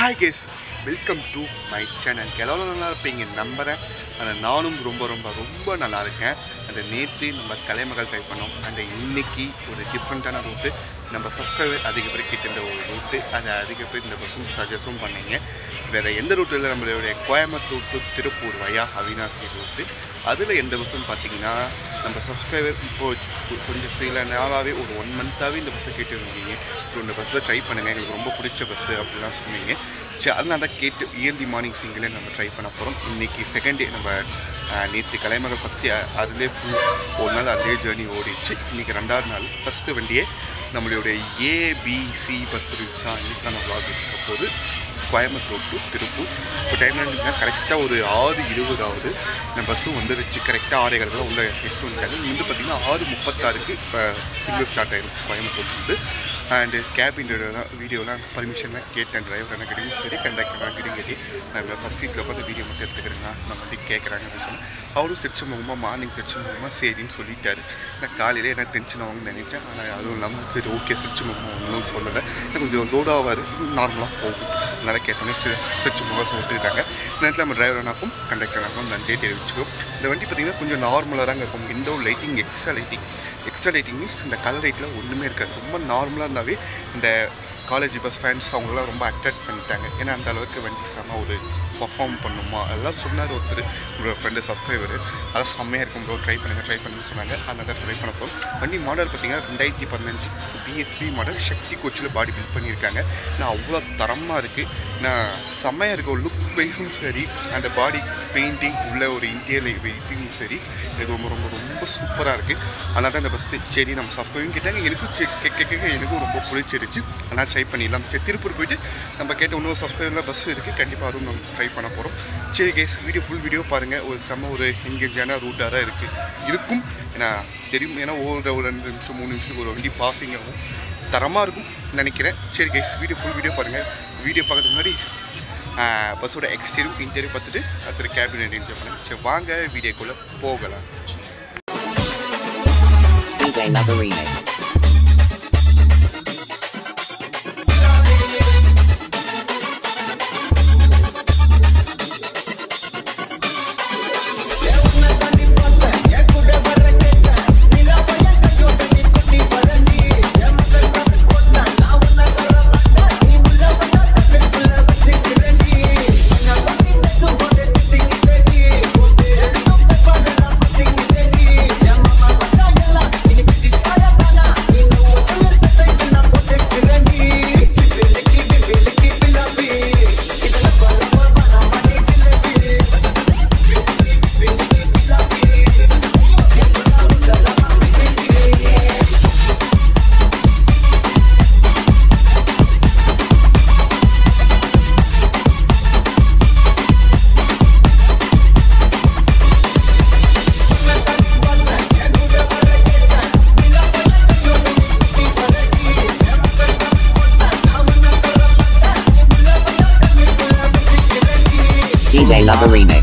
Hi guys welcome to my channel எவ்வளோ நல்லா இருப்பீங்க நம்புகிறேன் ஆனால் நானும் ரொம்ப ரொம்ப ரொம்ப நல்லா இருக்கேன் அந்த நேற்று நம்ம கலைமகள் ட்ரை பண்ணோம் அந்த இன்னைக்கு ஒரு டிஃப்ரெண்ட்டான ரூட்டு நம்ம சப்ஸ்கிரைபர் அதிக பேர் கேட்டிருந்த ஒரு ரூட்டு அதை அதிக பேர் இந்த பஸ்ஸும் சஜஸும் பண்ணீங்க வேறு எந்த ரூட்டு இல்லை நம்மளுடைய Coimbatore to Tiruppur via Avinashi route அதில் எந்த பஸ்ஸுன்னு பார்த்தீங்கன்னா நம்ம சப்ஸ்கிரைபர் இப்போது கொஞ்சம் சில நாளாகவே ஒரு ஒன் மந்த்தாகவே இந்த பஸ்ஸை கேட்டு இருந்தீங்க ஸோ இந்த பஸ்ஸில் ட்ரை பண்ணுங்கள் எங்களுக்கு ரொம்ப பிடிச்ச பஸ்ஸு அப்படிலாம் சொன்னீங்க சரி அதனால தான் கேட்டு இயர்லி மார்னிங் சிங்கிளே நம்ம ட்ரை பண்ண போகிறோம் இன்றைக்கி செகண்ட் டே நம்ம நேற்று கலைமகள் ஃபஸ்ட்டு அதிலே ஃபுல் ஒரு நாள் அதே ஜேர்னி ஓடிச்சு இன்றைக்கி ரெண்டாவது நாள் ஃபஸ்ட்டு வண்டியே நம்மளுடைய ஏபிசி பஸ் சர்வீஸ் தான் இன்றைக்கான vlog இருக்க போது கோயம்புத்தூர் டு திருப்பூர் இப்போ டைம் இருந்தீங்கன்னா கரெக்டாக ஒரு ஆறு இருபதாவது இந்த பஸ்ஸும் வந்துருச்சு கரெக்டாக ஆறு ஏழு உள்ள எட்டு வந்துட்டாங்க இங்க வந்து பார்த்திங்கன்னா ஆறு முப்பத்தாறுக்கு இப்போ சிங்கிள் ஸ்டார்ட் ஆயிடும் கோயம்புத்தூர் வந்து அண்டு கேப் இன்டர்வியூலாம் வீடியோலாம் பர்மிஷன்லாம் கேட்டேன் டிரைவர் என்ன கிடைக்கும் சரி கண்டக்டர் கிட்ட கேட்டி நான் ஃபஸ்ட் சீட்டில் பார்த்து வீடியோ மட்டும் எடுத்துக்கிறேங்க நம்ம வந்து கேட்குறாங்க அப்படின்னு சொன்னேன் அவரும் சிரிச்ச முகமாக மார்னிங் சிரிச்ச முகமாக சரின்னு சொல்லிட்டாரு நான் காலையில் என்ன டென்ஷன் ஆகும்னு நினைச்சேன் ஆனால் அதுவும் இல்லாமல் சரி ஓகே சிரிச்ச முகமாக ஒன்றும் சொல்லலை எனக்கு கொஞ்சம் லோடாவார் நார்மலாக போகும் அதனால் கேட்டோன்னே சி சிரிச்ச முகம் சொல்லிட்டுருக்காங்க நேரத்தில் நம்ம டிரைவர்னாக்கும் கண்டக்டர்னாக்கும் நன்றி தெரிவிச்சுக்கோம் இந்த வண்டி பார்த்திங்கன்னா கொஞ்சம் நார்மலாக தாங்க இருக்கும் window lighting extra lighting extra lighting means இந்த கலர் லைட்டில் ஒன்றுமே இருக்காது ரொம்ப நார்மலாக இருந்தாவே இந்த காலேஜ் பஸ் ஃபேன்ஸ் அவங்களாம் ரொம்ப அட்ராக்ட் பண்ணிட்டாங்க ஏன்னா அந்த அளவுக்கு வண்டி செம்ம ஒரு பர்ஃபார்ம் பண்ணுமா அதெல்லாம் சொன்னார் ஒருத்தர் உங்களோட ஃப்ரெண்டு சப்ஸ்கிரைபர் அதெல்லாம் செம்மையாக இருக்கும் ப்ரோ ட்ரை பண்ணுங்கள் ட்ரை பண்ணுன்னு சொன்னாங்க அதனால தான் ட்ரை பண்ண போகிறோம் வண்டி மாடல் பார்த்தீங்கன்னா ரெண்டாயிரத்தி பதினஞ்சு பிஎஸ்சி மாடல் சக்தி கோச்சில் பாடி பில்ட் பண்ணியிருக்காங்க நான் அவ்வளோ தரமாக இருக்குது நான் செம்மையாக இருக்க ஒரு லுக் வைஸும் சரி அந்த பாடி பெயிண்டிங் உள்ள ஒரு இன்டீரியர் வெயிட்டிங்கும் சரி எனக்கு ரொம்ப ரொம்ப ரொம்ப சூப்பராக இருக்குது அதனால தான் இந்த பஸ்ஸு சரி நம்ம சப்பையும் கேட்டாங்க எனக்கும் செ- கே- கே- கேட்க எனக்கும் ரொம்ப பிடிச்சிருச்சு அதனால் ட்ரை பண்ணிடலாம் சரி திருப்பூர் போயிட்டு நம்ம கேட்ட இன்னொரு சப்ஸ்கிரைபில் பஸ் இருக்குது கண்டிப்பாக அதுவும் நம்ம ட்ரை பண்ண போகிறோம் சரி கேஸ் வீடியோ ஃபுல் வீடியோ பாருங்கள் ஒரு செம்ம ஒரு எங்கேஜான ரூட்டாக தான் இருக்குது இருக்கும் ஏன்னா தெரியும் ஏன்னா ஒவ்வொரு ஒரு ரெண்டு நிமிஷம் மூணு நிமிஷம் ஒரு வண்டி பாசிங் ஆகும் தரமாக இருக்கும் நினைக்கிறேன் சரி கேஸ் வீடியோ ஃபுல் வீடியோ பாருங்கள் வீடியோ பார்க்கறதுக்கு முன்னாடி பஸ்ஸோட எக்ஸ்டீரியம் இன்டீரியர் பார்த்துட்டு அடுத்த கேபின் என்ஜாய் பண்ணுங்கள் சரி வாங்க வீடியோக்குள்ளே போகலாம் DJ Loverino. DJ Loverino.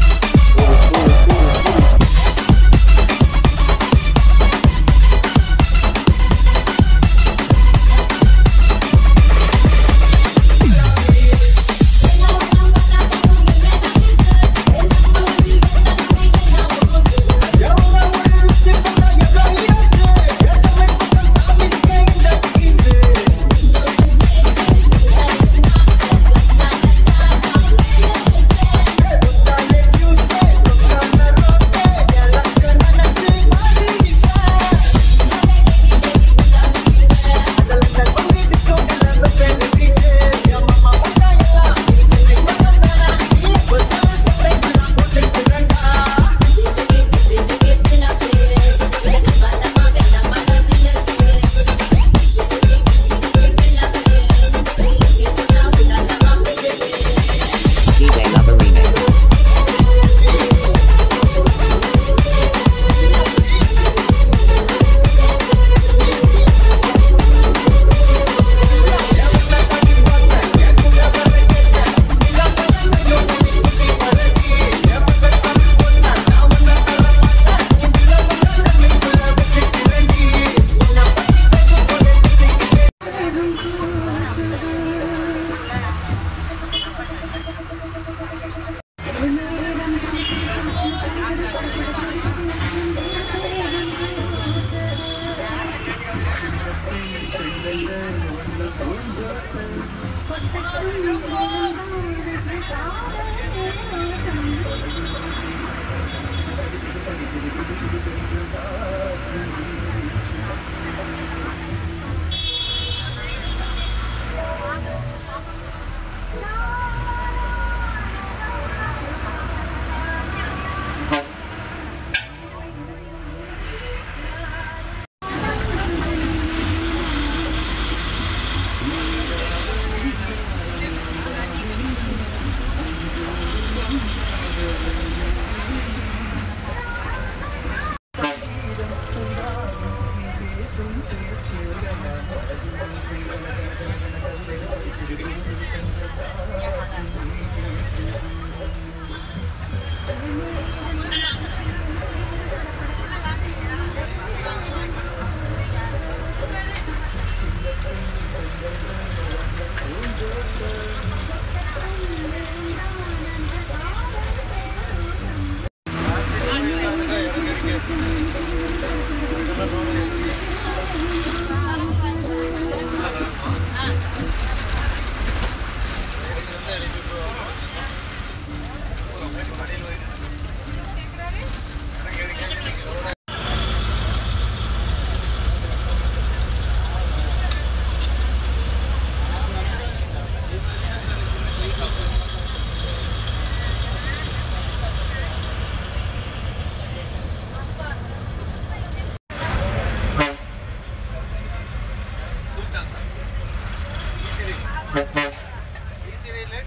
Let's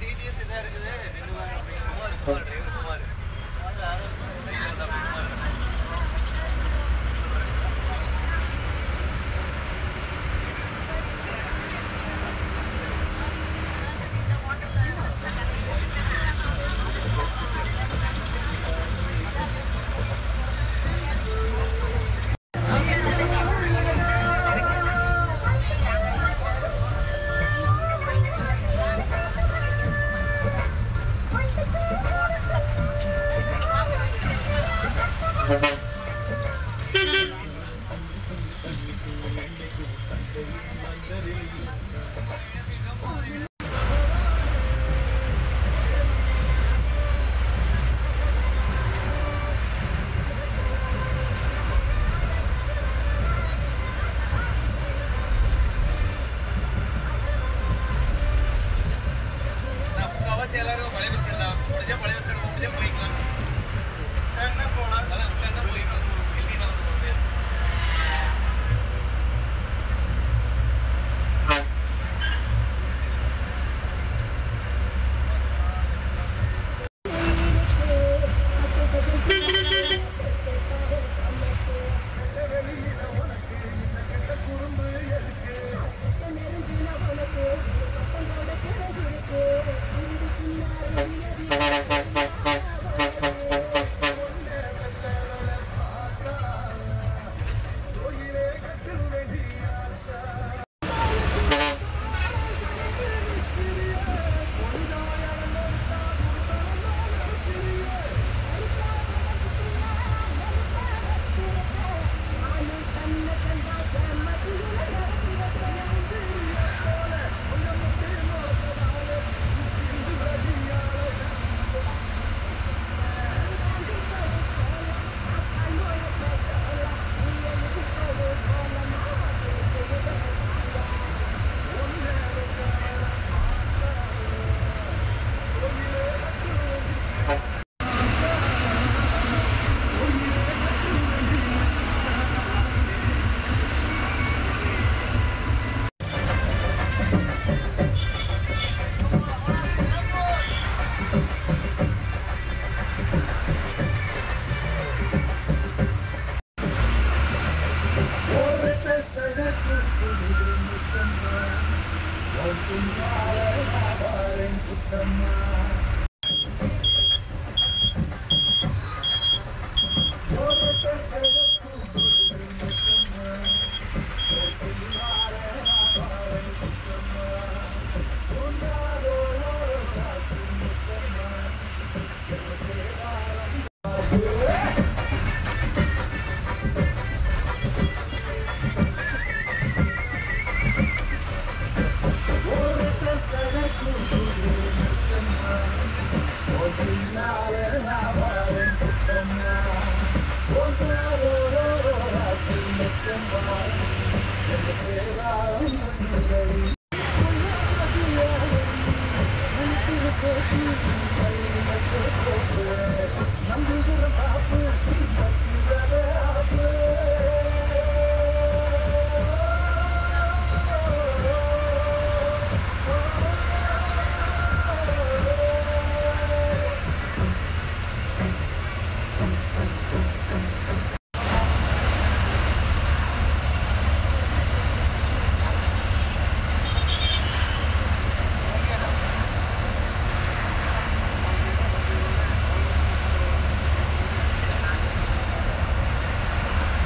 ஆ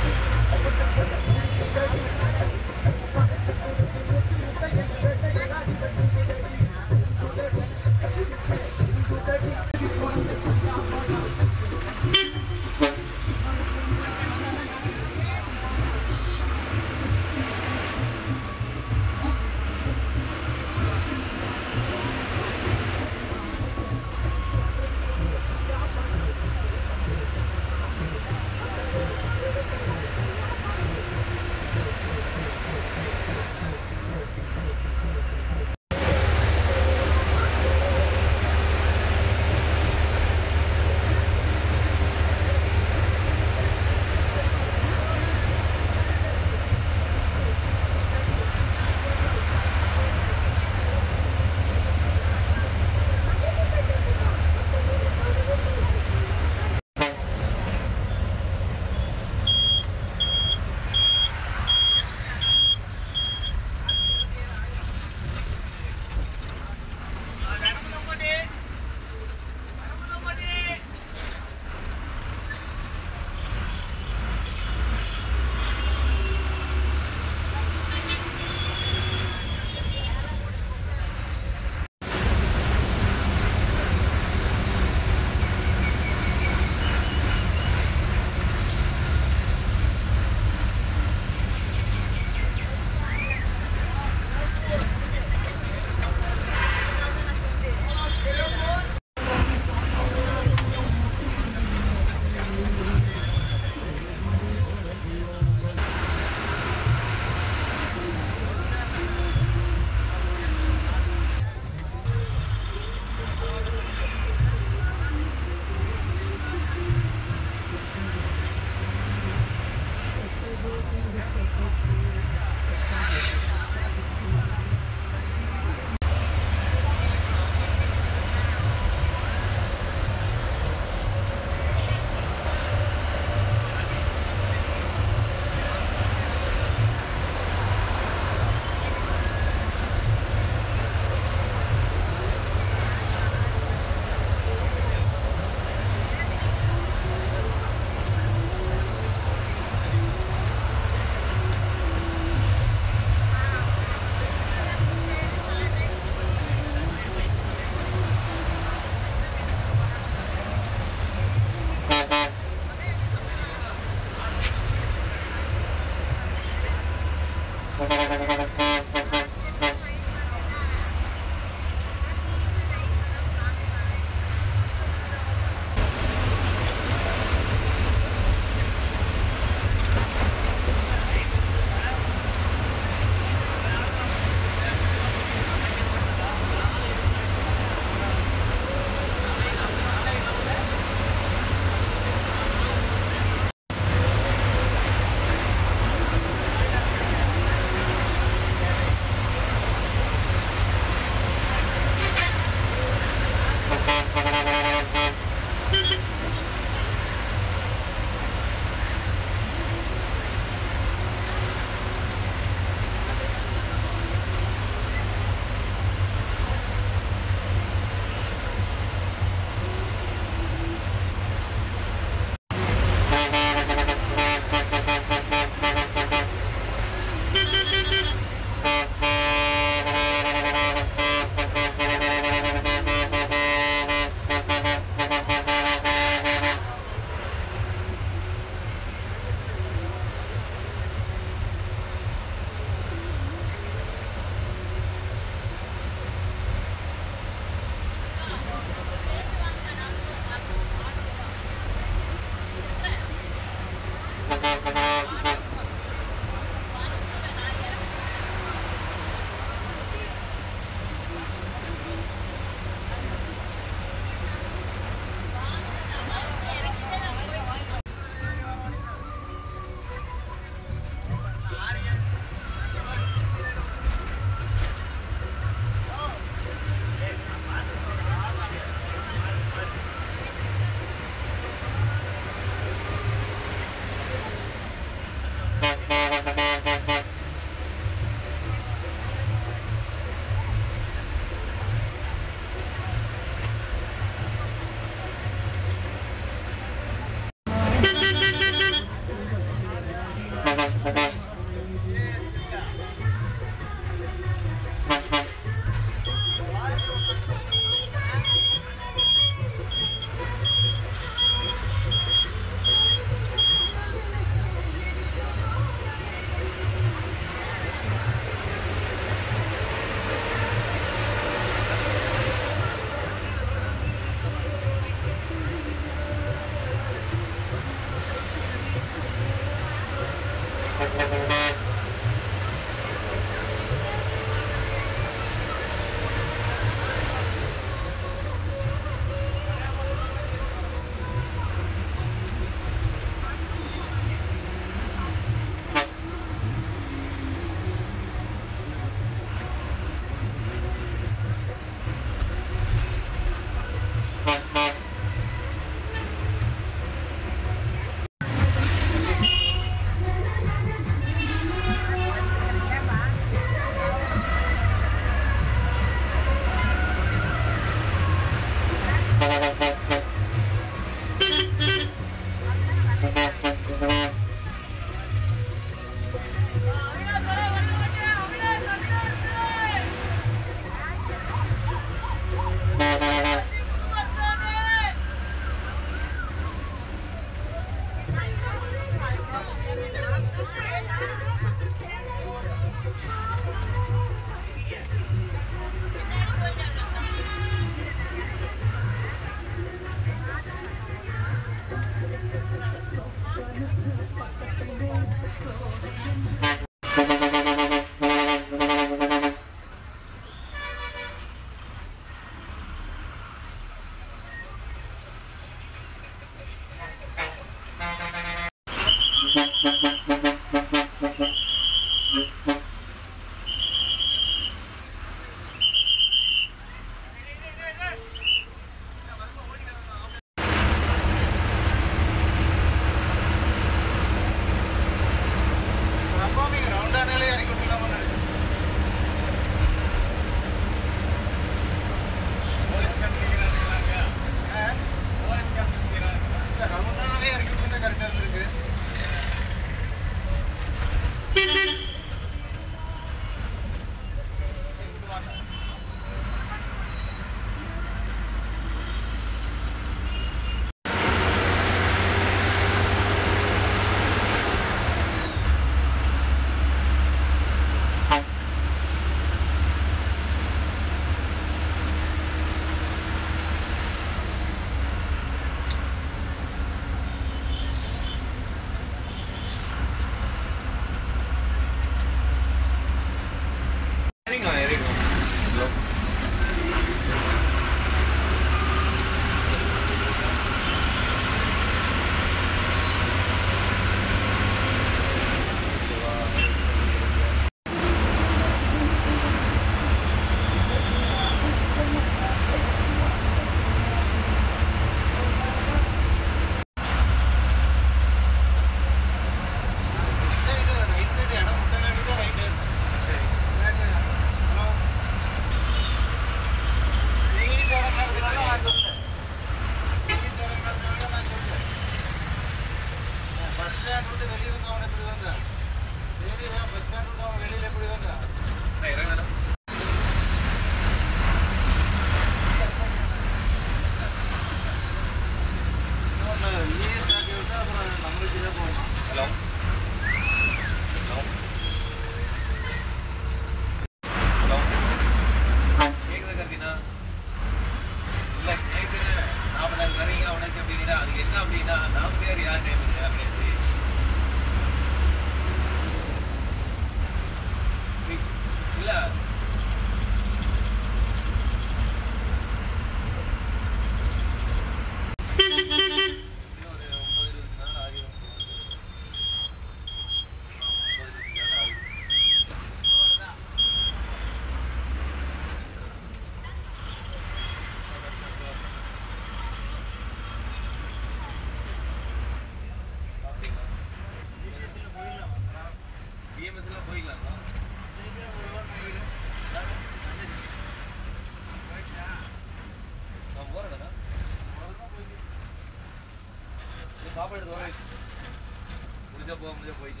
சாப்பாடு எடுத்து வர முடிஞ்சா போக முடிஞ்சா போயிட்டு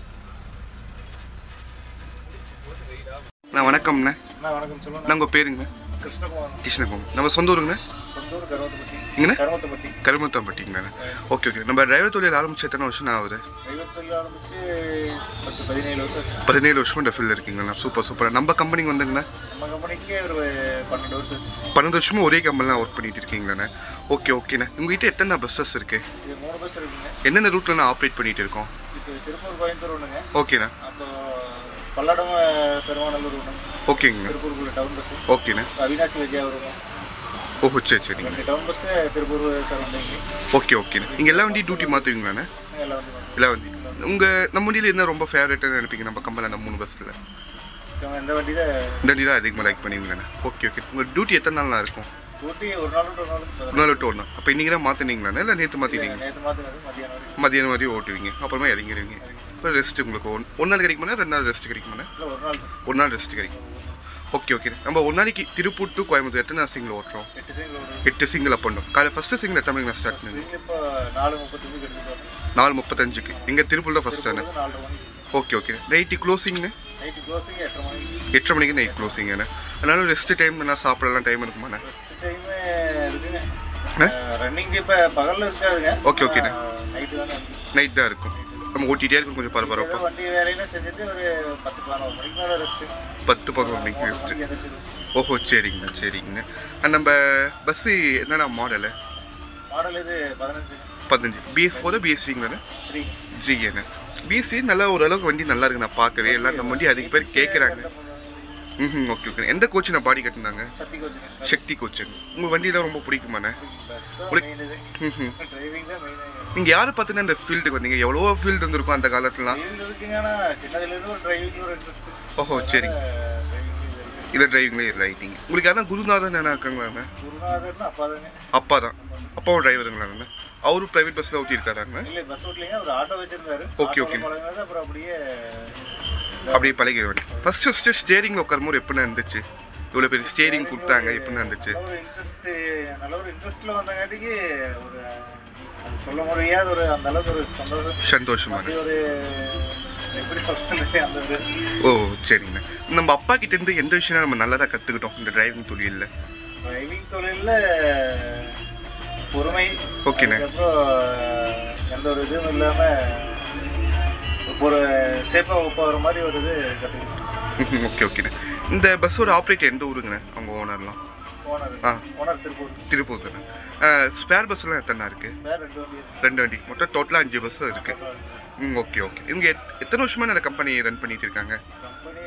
போட்டு போயிடா நான் வணக்கம்ண்ணே அண்ணா வணக்கம் சொல்லுங்க நான் உங்கள் பேருங்க கிருஷ்ணகுமார் கிருஷ்ணகுமார் நம்ம சொந்த ஊருங்கண்ணே சொந்தூர் கருவத்தப்பட்டி இங்கண்ணே கருவத்தப்பட்டி கருமத்தாம்பட்டிங்கண்ணே ஓகே ஓகே நம்ம டிரைவர் தொழில் ஆரம்பிச்சு எத்தனை வருஷம் ஆகுது சைவத்தில் ஆரம்பிச்சு பத்து பதினேழு வருஷம் ஆச்சு. பதினேழு வருஷம் இந்த ஃபீல்டு இருக்கீங்கண்ணா சூப்பர் சூப்பர் நம்ம கம்பெனிக்கு வந்துங்கண்ணா நம்ம கம்பெனிக்கு ஒரு பன்னெண்டு வருஷம் ஆச்சு பன்னெண்டு வருஷமும் ஒரே கம்பெனிலாம் ஒர்க் பண்ணிட்டு இருக்கீங்களாண்ணே ஓகே ஓகேண்ணே உங்ககிட்ட எத்தனை பஸ்ஸஸ் இருக்குது இது மூணு பஸ் இருக்குங்க என்னென்ன ரூட்டில் நான் ஆப்ரேட் பண்ணிட்டு இருக்கோம் இப்போ திருப்பூர் கோயம்புத்தூர் ஒன்றுங்க ஓகேண்ணா அப்புறம் பல்லடம் பெருமாநல்லூர் ஒன்று ஓகேங்கண்ணா திருப்பூருக்குள்ள டவுன் பஸ் ஓகேண்ணே அவினாசி விஜயா ஒன்று ஓஹோ சரி சரிங்க ரெண்டு town bus Tiruppur surrounding okay ஓகேண்ணே நீங்கள் எல்லா வண்டியும் டியூட்டி மாற்றுவீங்களாண்ணே எல்லாம் வந்து வாங்க. எல்லா வண்டி உங்கள் நம்ம வண்டியில் என்ன ரொம்ப ஃபேவரட்டாக நினைப்பீங்க நம்ம கம்பெனியில் அந்த மூணு பஸ்ஸில் நம்ம இந்த வண்டி தான் இந்த வண்டி தான் அதிகமாக லைக் பண்ணுவீங்களாண்ணே ஓகே ஓகே உங்கள் டியூட்டி எத்தனை நாள்லாம் இருக்கும் ஊட்டி ஒரு நாள் விட்டு ஒரு நாள் ஒரு நாள் விட்டு ஒரு நாள் அப்போ இன்றைக்கி தான் மாற்றினீங்களாண்ணே இல்லை நேற்று மாற்றிட்டீங்க நேற்று மாற்றினது மதியானம் வரைக்கும் மதியானம் வரையும் ஓட்டுவீங்க அப்புறமா இறங்கிடுவீங்க அப்புறம் ரெஸ்ட் உங்களுக்கு ஒன் ஒரு நாள் கிடைக்குமாண்ணே ரெண்டு நாள் ரெஸ்ட் கிடைக்குமாண்ணே இல்லை ஒரு நாள் தான். ஒரு நாள் ரெஸ்ட் கிடைக்கும் ஓகே ஓகே நம்ம ஒரு நாளைக்கு திருப்பூர் டு கோயம்புத்தூர் எத்தனை நாள் சிங்கிள் ஓட்டுறோம் எட்டு சைக்கிள் ஒரு எட்டு சிங்கிள் அப் பண்ணும் காலை ஃபஸ்ட்டு சிங்கிள் எத்தனை மணிக்கு நான் ஸ்டார்ட் பண்ணுங்க சைக்கிள் இப்போ நாலு முப்பத்தஞ்சு எடுத்துட்டு நாலு முப்பத்தஞ்சுக்கு எங்கள் திருப்பூரில் ஃபஸ்ட் தானே நாலரை மணிக்கு ஓகே ஓகே நைட்டு க்ளோசிங்னு நைட்டு க்ளோசிங் எட்டரை மணிக்கு எட்டரை மணிக்கு நைட் க்ளோசிங்கண்ணே அதனால ரெஸ்ட் டைம் நான் சாப்பிடலாம் டைம் இருக்குமாண்ணே ஃபஸ்ட்டு டைமு இருக்குங்க ரன்னிங் இப்போ பகலில் இருக்காதுங்க ஓகே, ஓகேண்ணே. நைட்டு தானே வந்து. நைட் தான் இருக்கும் நம்ம ஓட்டிகிட்டே இருக்கும் கொஞ்சம் பரபரப்பா ஏதோ வண்டி வேலையெல்லாம் செஞ்சுட்டு ஒரு பத்து பதினோரு மணிக்கு மேலே ரெஸ்ட்டு பத்து பதினொரு மணிக்கு ரெஸ்ட்டு எந்திரிச்சிடும் ஓஹோ சரிங்கண்ணா சரிங்கண்ணா அண்ட் நம்ம பஸ்ஸு என்னென்ன மாடலு மாடல் இது பதினஞ்சு பதினஞ்சு பிஎஸ் ஃபோர் பிஎஸ்சிங்கண்ணே த்ரீ த்ரீ என்ன பிஎஸ்சி நல்லா ஓரளவுக்கு வண்டி நல்லா இருக்கு நான் பார்க்கவே எல்லாம் நம்ம வண்டி அதிக பேர் கேட்குறாங்க ம் ஓகே ஓகே எந்த கோச்சு நான் பாடி கட்டினாங்க சக்தி கோச்சுங்க சக்தி கோச்சு உங்கள் வண்டியில் ரொம்ப பிடிக்குமாண்ணே பஸ் தான் உனக்கு- மெயின் இது ம் டிரைவிங் தான் மெயின் நீங்கள் யாரை பார்த்துன்னா இந்த ஃபீல்டுக்கு வந்தீங்க எவ்வளோ ஃபீல்டு இருந்திருக்கும் அந்த காலத்துலலாம் ஃபீல்டு இருக்குங்க ஆனால் சின்னதுலேருந்து ஒரு டிரைவிங் ஒரு இன்ட்ரெஸ்ட் ஓஹோ சரி இதை டிரைவிங்லேயே ரைட்டிங் உங்களுக்கு யாரும் குருநாதன் என்ன இருக்காங்களாண்ணே குருநாதர்னு அப்பா தாங்க அப்பா தான் அப்பாவும் டிரைவருங்களாண்ணே அவரும் ப்ரைவேட் பஸ்ஸில் ஓட்டியிருக்காராங்க இல்லை பஸ் ஓட்டலைங்க ஒரு ஆட்டோ வச்சிருந்தாரு ஓகே, ஆட்டோல ஓகே. பழகுனது அப்புறம் அப்படியே அப்படியே பழகி வண்டி ஃபர்ஸ்ட் ஃபஸ்ட்டு ஸ்டேரிங்கில் உட்காரும்போது எப்படின்னா இருந்துச்சு இவ்வளோ பெரிய ஸ்டேரிங் கொடுத்தாங்க எப்படின்னா இருந்துச்சு நல்ல ஒரு இன்ட்ரெஸ்ட் நல்ல ஒரு இன்ட்ரெஸ்ட்ல வந்தங்காட்டிக்கு ஒரு அது சொல்ல முடியாத ஒரு அந்த அளவுக்கு ஒரு சந்தோஷம் சந்தோஷமான அப்படி ஒரு எப்படி சொல்றது அந்த ஒரு ஓ சரிங்கண்ணா நம்ம அப்பா கிட்ட இருந்து எந்த விஷயம் நம்ம நல்லதாக கற்றுக்கிட்டோம் இந்த டிரைவிங் தொழிலில் டிரைவிங் தொழிலில் பொறுமை ஓகேண்ணே அதுக்கப்புறம் எந்த ஒரு இதுவும் இல்லாமல் ஒரு சேஃபாக போகிற மாதிரி ஒரு இது கற்றுக்கிட்டோம் ஓகே ஓகேண்ணே இந்த பஸ்ஸோட ஆப்ரேட்டர் எந்த ஊருங்கண்ணே அவங்க ஓனர்லாம் ஓனர் ஆ ஓனர் திருப்பூர் திருப்பூர் தானே ஸ்பேர் பஸ்லாம் எத்தனை இருக்குது வேறு ரெண்டு வண்டி இருக்கு. ரெண்டு வண்டி மொத்தம் டோட்டலாக அஞ்சு பஸ் இருக்குது ம் ஓகே ஓகே இவங்க எத்- எத்தனை வருஷமா இந்த கம்பெனி ரன் பண்ணிட்டு இருக்காங்க கம்பெனி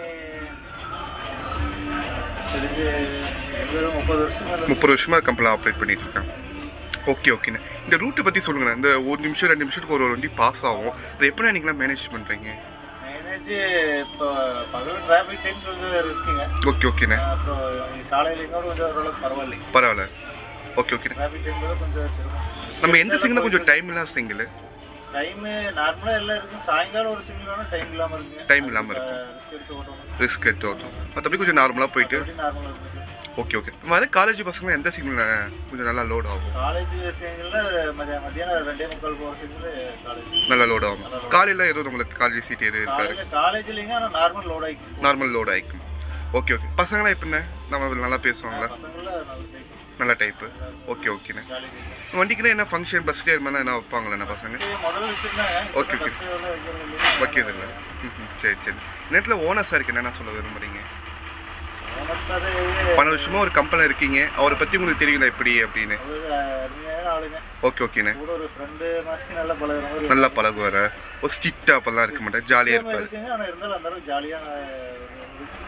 தெரிஞ்சு இருபது முப்பது வருஷம் மேல முப்பது வருஷமா கம்பெனி ஆப்ரேட் பண்ணிட்டு இருக்காங்க ஓகே ஓகேண்ணே இந்த ரூட்டை பற்றி சொல்லுங்கண்ணே இந்த ஒரு நிமிஷம் ரெண்டு நிமிஷத்துக்கு ஒரு ஒரு வண்டி பாஸ் ஆகும் அதை எப்படி நீங்களாம் மேனேஜ் பண்ணுறீங்க மேனேஜ் இப்போ பகல் டிராஃபிக் டைம்ஸ் கொஞ்சம் ரிஸ்க்குங்க ஓகே ஓகேண்ணே அப்புறம் காலையில் இன்னொரு கொஞ்சம் ஓரளவுக்கு பரவாயில்லைங்க பரவாயில்ல ஓகே ஓகேண்ணே டிராஃபிக் டைமில் கொஞ்சம் சிரமம் நம்ம எந்த சிங்கிள் கொஞ்சம் டைம் இல்லாத சிங்கிள் டைமு நார்மலாக எல்லாம் இருக்கும் சாயங்காலம் ஒரு சிங்கிள் வேணும் டைம் இல்லாமல் இருக்குங்க டைம் இல்லாமல் இருக்கும் ரிஸ்க் எடுத்து ஓட்டணும் ரிஸ்க் எடுத்து ஓட்டும் மற்றபடி கொஞ்சம் நார்மலாக போயிட்டு நார்மலாக இருக்குது ஓகே ஓகே வர காலேஜ் பசங்க எந்த சிங்கிள் கொஞ்சம் நல்லா லோட் ஆகும் காலேஜ் சிங்கிளில் மதிய மத்தியானம் ரெண்டே முக்கால் போகிற சிங்கிள் காலேஜ் நல்லா லோட் ஆகும் காலையில் எதுவும் உங்களுக்கு காலேஜ் சீட் எதுவும் இருக்காது காலேஜ் காலேஜ் இல்லைங்க ஆனால் நார்மல் லோட் ஆகிக்கும் நார்மல் லோட் ஆகிக்கும் ஓகே ஓகே பசங்களாம் எப்படிண்ணே நம்ம நல்லா பேசுவாங்களா பசங்களில் நல்ல டைப் நல்ல டைப்பு ஓகே ஓகேண்ணே ஜாலி வண்டிக்குன்னா என்ன ஃபங்க்ஷன் பஸ் ஸ்டே மாதிரி என்ன வைப்பாங்களேண்ணா பசங்க முதல்ல வச்சுருந்தாங்க ஓகே, ஓகே. வைக்கிறது இல்லைங்க வைக்கிறது இல்லை ம் சரி சரி நேரத்தில் ஓனர் சாருக்கு என்னென்ன சொல்ல விரும்புறீங்க ஓனர்ஸ் அது பல வருஷமா ஒரு கம்பெனி இருக்கீங்க அவரை பற்றி உங்களுக்கு தெரியல எப்படி அப்படின்னு ஒரு அருமையான ஆளுங்க ஓகே ஓகேண்ணே கூட ஒரு ஃப்ரெண்டு மாதிரி நல்லா பழகுற மாதிரி நல்லா பழகுவார் ஒரு ஸ்ட்ரிக்டாக அப்பெல்லாம் இருக்க மாட்டேன் ஜாலியாக இருப்பார் இருக்குங்க ஆனால் இருந்தாலும் அந்த அளவுக்கு ஜாலியான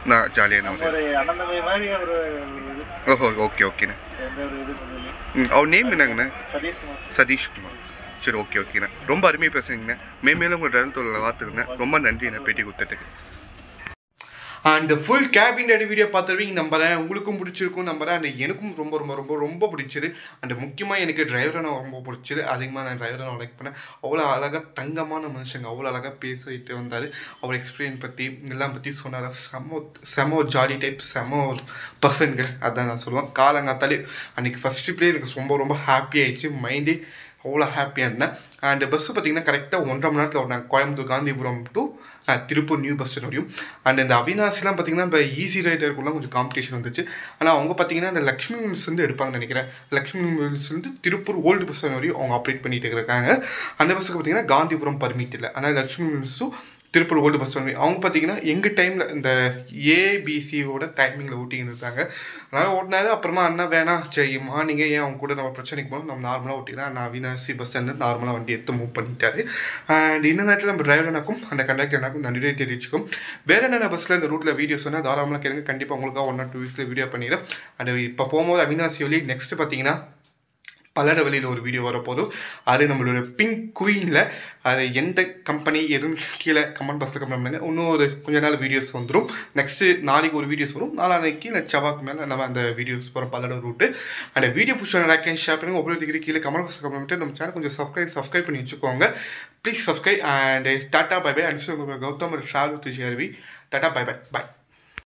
நான் ஜாலியான நம்ம ஒரு ஒரு அண்ணன் தம்பி மாதிரி ஒரு ஒரு இது ஓஹோ ஓகே ஓகேண்ணே எந்த ஒரு இது பண்ணல ம் அவர் நேம் என்னங்கண்ணே சதீஷ்குமார் சதீஷ்குமார் சரி ஓகே ஓகேண்ணே ரொம்ப அருமையாக பேசுறீங்கண்ணே மேம்மேலும் உங்கள் டிரைவர் தொழில் பார்த்துருங்க ரொம்ப நன்றி நான் பேட்டி கொடுத்துட்டுக்கு and full cabin ready video பார்த்துருவீங்க நம்புறேன் உங்களுக்கும் பிடிச்சிருக்கும் நம்புறேன் அண்ட் எனக்கும் ரொம்ப ரொம்ப ரொம்ப ரொம்ப பிடிச்சிரு அண்ட் முக்கியமாக எனக்கு டிரைவரை நான் ரொம்ப பிடிச்சிரு அதிகமாக நான் டிரைவரை நான் லைக் பண்ணேன் அவ்வளோ அழகாக தங்கமான மனுஷங்க அவ்வளோ அழகாக பேசிட்டு வந்தார் அவர் எக்ஸ்பீரியன்ஸ் பற்றி எல்லாம் பற்றி சொன்னார் செம செம ஒரு ஜாலி டைப் செம ஒரு பர்சனுங்க அதான் நான் சொல்லுவேன் காலங்காத்தாலே அன்றைக்கி ஃபஸ்ட் ட்ரிப்லேயே எனக்கு ரொம்ப ரொம்ப ஹாப்பி ஆயிடுச்சு மைண்டே அவ்வளோ ஹாப்பியாக இருந்தேன் அண்ட் பஸ்ஸு பார்த்தீங்கன்னா கரெக்டாக ஒன்றரை மணி நேரத்தில் ஓடினாங்க Coimbatore Gandhipuram to Tiruppur new bus stand வரையும் அண்ட் இந்த அவினாசிலாம் பார்த்தீங்கன்னா இப்போ ஈஸி ரைடருக்குலாம் கொஞ்சம் காம்படிஷன் வந்துச்சு ஆனால் அவங்க பார்த்தீங்கன்னா இந்த லக்ஷ்மி மில்ஸ் வந்து எடுப்பாங்கன்னு நினைக்கிறேன் லக்ஷ்மி மில்ஸ் வந்து திருப்பூர் ஓல்டு பஸ் ஸ்டாண்ட் வரையும் அவங்க ஆப்ரேட் பண்ணிட்டு இருக்காங்க அந்த பஸ்ஸுக்கு பார்த்தீங்கன்னா காந்திபுரம் பர்மிட் இல்லை ஆனால் லக்ஷ்மி மில்ஸும் திருப்பூர் ஓல்டு பஸ் ஸ்டாண்ட் அவங்க பார்த்தீங்கன்னா எங்கள் டைமில் இந்த ஏபிசியோட டைமிங்கில் ஓட்டின்னு இருக்காங்க அதனால் ஓட்டினாரு அப்புறமா அண்ணா வேணாம் சரி மார்னிங்கே ஏன் அவங்க கூட நம்ம பிரச்சனைக்கு போகணும் நம்ம நார்மலாக ஓட்டிக்கலாம் நான் அவினாசி பஸ் ஸ்டாண்டு நார்மலாக வண்டி எடுத்து மூவ் பண்ணிட்டாரு அண்ட் இந்த நேரத்தில் நம்ம டிரைவர்னாக்கும் அந்த கண்டக்டர்னாக்கும் நன்றியை தெரிவிச்சுக்கும் வேறு என்னென்ன பஸ்ஸில் இந்த ரூட்டில் வீடியோஸ் வேணால் தாராளமாக கேளுங்க கண்டிப்பாக உங்களுக்காக ஒன் ஆர் டூ வீக்ஸில் வீடியோ பண்ணிடுறேன் அண்ட் இப்போ போகும்போது அவினாசி வழி நெக்ஸ்ட் பார்த்தீங்கன்னா பல்லட வழியில் ஒரு வீடியோ வரப்போதும் அது நம்மளோட பிங்க் குயினில் அது எந்த கம்பெனி எதுவும் கீழே கமெண்ட் பாக்ஸில் கமெண்ட் பண்ணுங்க இன்னும் ஒரு கொஞ்ச நாள் வீடியோஸ் வந்துடும் நெக்ஸ்ட்டு நாளைக்கு ஒரு வீடியோஸ் வரும் நாளானைக்கு இல்லை செவ்வாய்க்கு மேலே நம்ம அந்த வீடியோஸ் போகிறோம் பல்லட ரூட்டு அந்த வீடியோ பிடிச்ச லைக் அண்ட் ஷேர் பண்ணுங்க ஒவ்வொரு டிகிரி கீழே கமெண்ட் பாக்ஸில் கமெண்ட் பண்ணிட்டு நம்ம சேனல் கொஞ்சம் சப்ஸ்கிரைப் சப்ஸ்கிரைப் பண்ணி வச்சுக்கோங்க please subscribe and tata bye bye and Gautham travel to GRV tata bye bye by